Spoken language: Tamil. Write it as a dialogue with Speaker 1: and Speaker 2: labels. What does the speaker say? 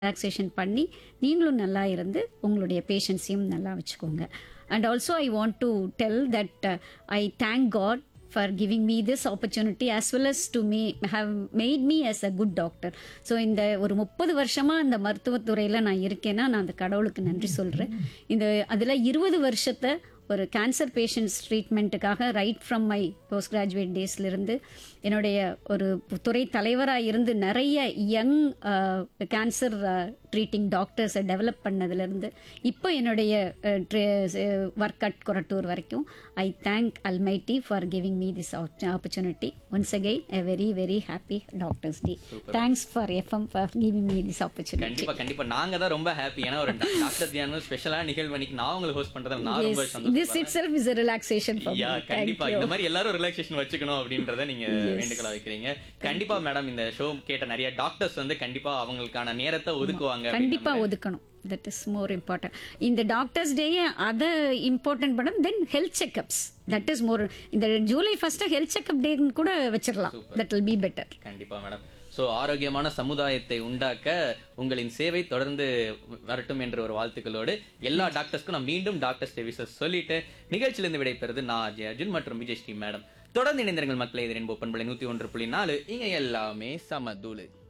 Speaker 1: ரிலாக்ஸேஷன் பண்ணி நீங்களும் நல்லா இருந்து உங்களுடைய பேஷன்ஸையும் நல்லா வச்சுக்கோங்க and also I want to tell that I thank God for giving me this opportunity as well as to me have made me as a good doctor so இந்த ஒரு முப்பது வருஷமாக இந்த மருத்துவத்துறையில் நான் இருக்கேன்னா நான் அந்த கடவுளுக்கு நன்றி சொல்கிறேன் இந்த அதில் இருபது வருஷத்தை ஒரு கேன்சர் பேஷண்ட்ஸ் ட்ரீட்மெண்ட்டுக்காக right from my post graduate டேஸ்லேருந்து என்னுடைய ஒரு துறை தலைவராக இருந்து நிறைய யங் கேன்சர் ட்ரீட்டிங் டாக்டர்ஸை டெவலப் பண்ணதுலேருந்து இப்போ என்னுடைய ஒர்க் அட் கொரட்டூர் வரைக்கும் I thank almighty for giving me this opportunity once again a very very happy doctors day thanks for FM for giving me this opportunity
Speaker 2: கண்டிப்பா கண்டிப்பா நாங்க தான் ரொம்ப ஹாப்பி ஏன்னா ஒரு டாக்டர் தியானம் ஸ்பெஷலான நிகழ்வு அன்னைக்கு நான் உங்களுக்கு ஹோஸ்ட் பண்றதுல நான் ரொம்ப சந்தோஷம்
Speaker 1: this itself is relaxation for
Speaker 2: yeah கண்டிப்பா இந்த மாதிரி எல்லாரும் ரிலாக்ஸேஷன் வச்சுக்கணும் அப்படின்றத நீங்க வேண்டுகோளா வைக்கிறீங்க கண்டிப்பா மேடம் இந்த ஷோ கேட்ட நிறைய டாக்டர்ஸ் வந்து கண்டிப்பா அவங்களுக்கான நேரத்தை ஒதுக்குவாங்க
Speaker 1: கண்டிப்பா ஒதுக்கணும் தட் இஸ் மோர் இம்பார்ட்டன்ட் இந்த டாக்டர்ஸ் டேயே அதை இம்பார்ட்டன்ட் பண்ண then health checkups that is more இந்த ஜூலை ஃபர்ஸ்ட் ஹெல்த் செக்அப் டேன்னு கூட வச்சிடலாம் தட் வில் பி பெட்டர்
Speaker 2: கண்டிப்பா மேடம் சோ ஆரோக்கியமான சமுதாயத்தை உண்டாக்க உங்களின் சேவை தொடர்ந்து வரட்டும் என்ற ஒரு வாழ்த்துக்களோடு எல்லா டாக்டர்ஸ்க்கும் நான் மீண்டும் டாக்டர் சர்வீசஸ் சொல்லிட்டு நிகழ்ச்சியிலிருந்து விடைபெறுது நான் அஜய் அர்ஜுன் மற்றும் விஜய் ஸ்ரீ மேடம் தொடர்ந்து இணைந்திருங்கள் மக்களை எதிரின் ஒப்பன்பலை நூத்தி ஒன்று புள்ளி நாலு இங்க எல்லாமே சமதூளு